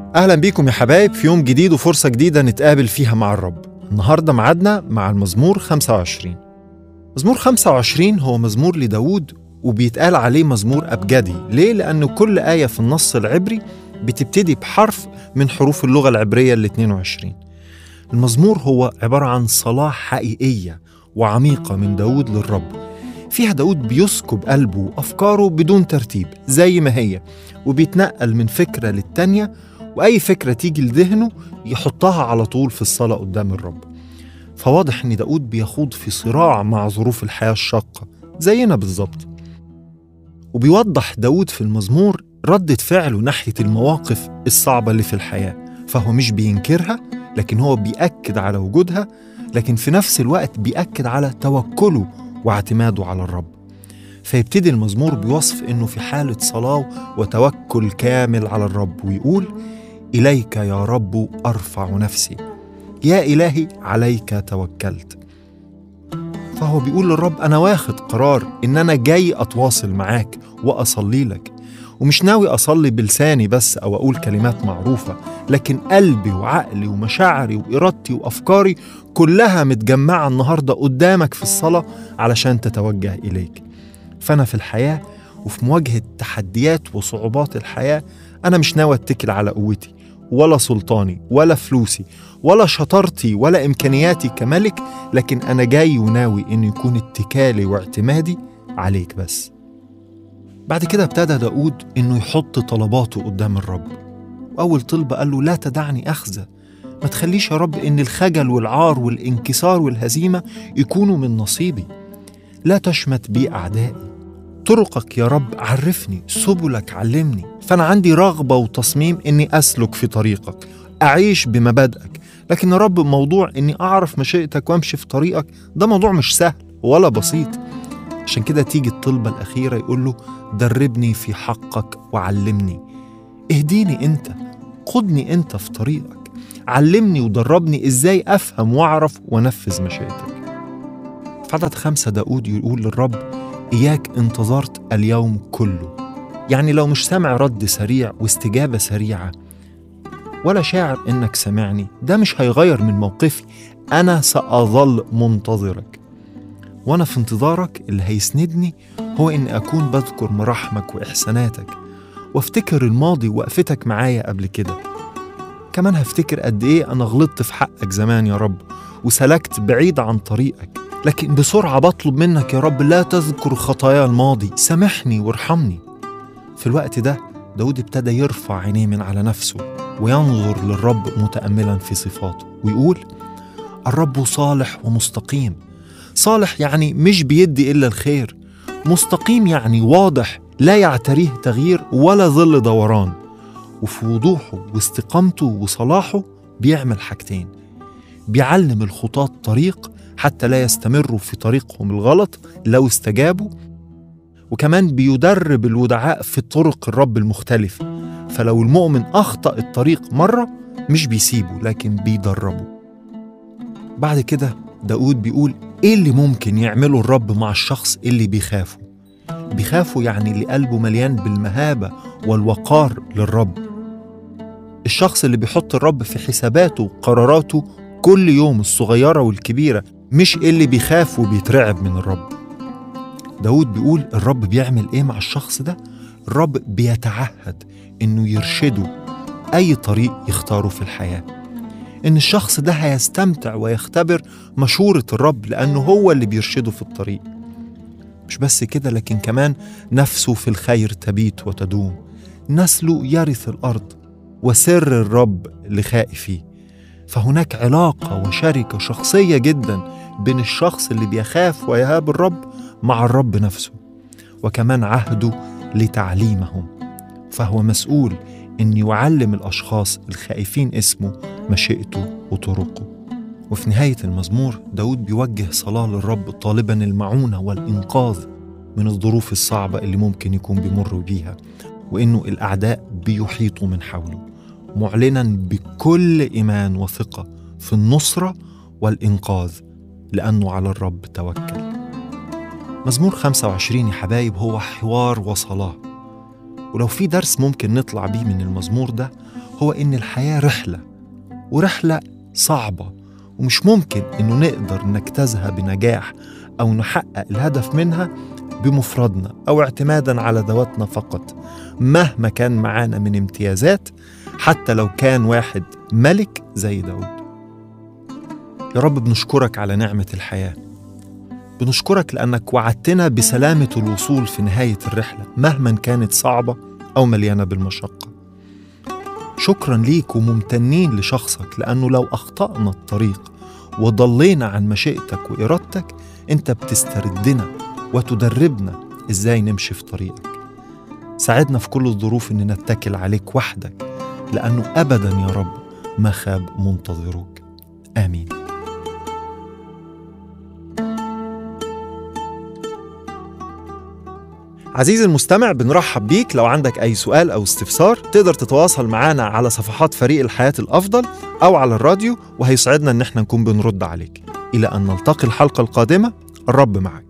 أهلا بيكم يا حبايب في يوم جديد وفرصة جديدة نتقابل فيها مع الرب النهاردة معادنا مع المزمور 25 مزمور 25 هو مزمور لداود وبيتقال عليه مزمور أبجدي ليه؟ لأن كل آية في النص العبري بتبتدي بحرف من حروف اللغة العبرية ال 22 المزمور هو عبارة عن صلاة حقيقية وعميقة من داود للرب فيها داود بيسكب قلبه وأفكاره بدون ترتيب زي ما هي وبيتنقل من فكرة للتانية وأي فكرة تيجي لذهنه يحطها على طول في الصلاة قدام الرب فواضح إن داود بيخوض في صراع مع ظروف الحياة الشاقة زينا بالظبط وبيوضح داود في المزمور ردة فعله ناحية المواقف الصعبة اللي في الحياة فهو مش بينكرها لكن هو بيأكد على وجودها لكن في نفس الوقت بيأكد على توكله واعتماده على الرب فيبتدي المزمور بوصف انه في حاله صلاه وتوكل كامل على الرب ويقول اليك يا رب ارفع نفسي يا الهي عليك توكلت فهو بيقول للرب انا واخد قرار ان انا جاي اتواصل معاك واصلي لك ومش ناوي اصلي بلساني بس او اقول كلمات معروفه لكن قلبي وعقلي ومشاعري وارادتي وافكاري كلها متجمعه النهارده قدامك في الصلاه علشان تتوجه اليك فانا في الحياه وفي مواجهه تحديات وصعوبات الحياه انا مش ناوي اتكل على قوتي ولا سلطاني ولا فلوسي ولا شطارتي ولا امكانياتي كملك لكن انا جاي وناوي ان يكون اتكالي واعتمادي عليك بس بعد كده ابتدى داود انه يحط طلباته قدام الرب واول طلبه قال له لا تدعني اخزى ما تخليش يا رب ان الخجل والعار والانكسار والهزيمه يكونوا من نصيبي لا تشمت بي اعدائي طرقك يا رب عرفني سبلك علمني فانا عندي رغبه وتصميم اني اسلك في طريقك اعيش بمبادئك لكن يا رب موضوع اني اعرف مشيئتك وامشي في طريقك ده موضوع مش سهل ولا بسيط عشان كده تيجي الطلبة الأخيرة يقول له دربني في حقك وعلمني اهديني أنت قدني أنت في طريقك علمني ودربني إزاي أفهم وأعرف وأنفذ مشيئتك في عدد خمسة داود يقول للرب إياك انتظرت اليوم كله يعني لو مش سامع رد سريع واستجابة سريعة ولا شاعر إنك سامعني ده مش هيغير من موقفي أنا سأظل منتظرك وأنا في انتظارك اللي هيسندني هو إن أكون بذكر مراحمك وإحساناتك وافتكر الماضي وقفتك معايا قبل كده كمان هفتكر قد إيه أنا غلطت في حقك زمان يا رب وسلكت بعيد عن طريقك لكن بسرعة بطلب منك يا رب لا تذكر خطايا الماضي سامحني وارحمني في الوقت ده داود ابتدى يرفع عينيه من على نفسه وينظر للرب متأملا في صفاته ويقول الرب صالح ومستقيم صالح يعني مش بيدي إلا الخير مستقيم يعني واضح لا يعتريه تغيير ولا ظل دوران وفي وضوحه واستقامته وصلاحه بيعمل حاجتين بيعلم الخطاة طريق حتى لا يستمروا في طريقهم الغلط لو استجابوا وكمان بيدرب الودعاء في طرق الرب المختلفة فلو المؤمن أخطأ الطريق مرة مش بيسيبه لكن بيدربه بعد كده داود بيقول إيه اللي ممكن يعمله الرب مع الشخص اللي بيخافه بيخافوا يعني اللي قلبه مليان بالمهابة والوقار للرب الشخص اللي بيحط الرب في حساباته وقراراته كل يوم الصغيرة والكبيرة مش اللي بيخاف وبيترعب من الرب داود بيقول الرب بيعمل ايه مع الشخص ده الرب بيتعهد انه يرشده اي طريق يختاره في الحياه ان الشخص ده هيستمتع ويختبر مشوره الرب لانه هو اللي بيرشده في الطريق مش بس كده لكن كمان نفسه في الخير تبيت وتدوم نسله يرث الارض وسر الرب لخائفيه فهناك علاقه وشركه شخصيه جدا بين الشخص اللي بيخاف ويهاب الرب مع الرب نفسه وكمان عهده لتعليمهم فهو مسؤول ان يعلم الاشخاص الخائفين اسمه مشيئته وطرقه وفي نهايه المزمور داود بيوجه صلاه للرب طالبا المعونه والانقاذ من الظروف الصعبه اللي ممكن يكون بيمر بيها وانه الاعداء بيحيطوا من حوله معلنا بكل ايمان وثقه في النصره والانقاذ لانه على الرب توكل مزمور 25 يا حبايب هو حوار وصلاة ولو في درس ممكن نطلع بيه من المزمور ده هو إن الحياة رحلة ورحلة صعبة ومش ممكن إنه نقدر نجتازها بنجاح أو نحقق الهدف منها بمفردنا أو اعتمادا على ذواتنا فقط مهما كان معانا من امتيازات حتى لو كان واحد ملك زي داود يا رب بنشكرك على نعمة الحياة بنشكرك لأنك وعدتنا بسلامة الوصول في نهاية الرحلة مهما كانت صعبة أو مليانة بالمشقة شكرا ليك وممتنين لشخصك لأنه لو أخطأنا الطريق وضلينا عن مشيئتك وإرادتك أنت بتستردنا وتدربنا إزاي نمشي في طريقك ساعدنا في كل الظروف إن نتكل عليك وحدك لأنه أبدا يا رب ما خاب منتظروك آمين عزيزي المستمع بنرحب بيك لو عندك أي سؤال أو استفسار تقدر تتواصل معنا على صفحات فريق الحياة الأفضل أو على الراديو وهيسعدنا إن احنا نكون بنرد عليك إلى أن نلتقي الحلقة القادمة الرب معك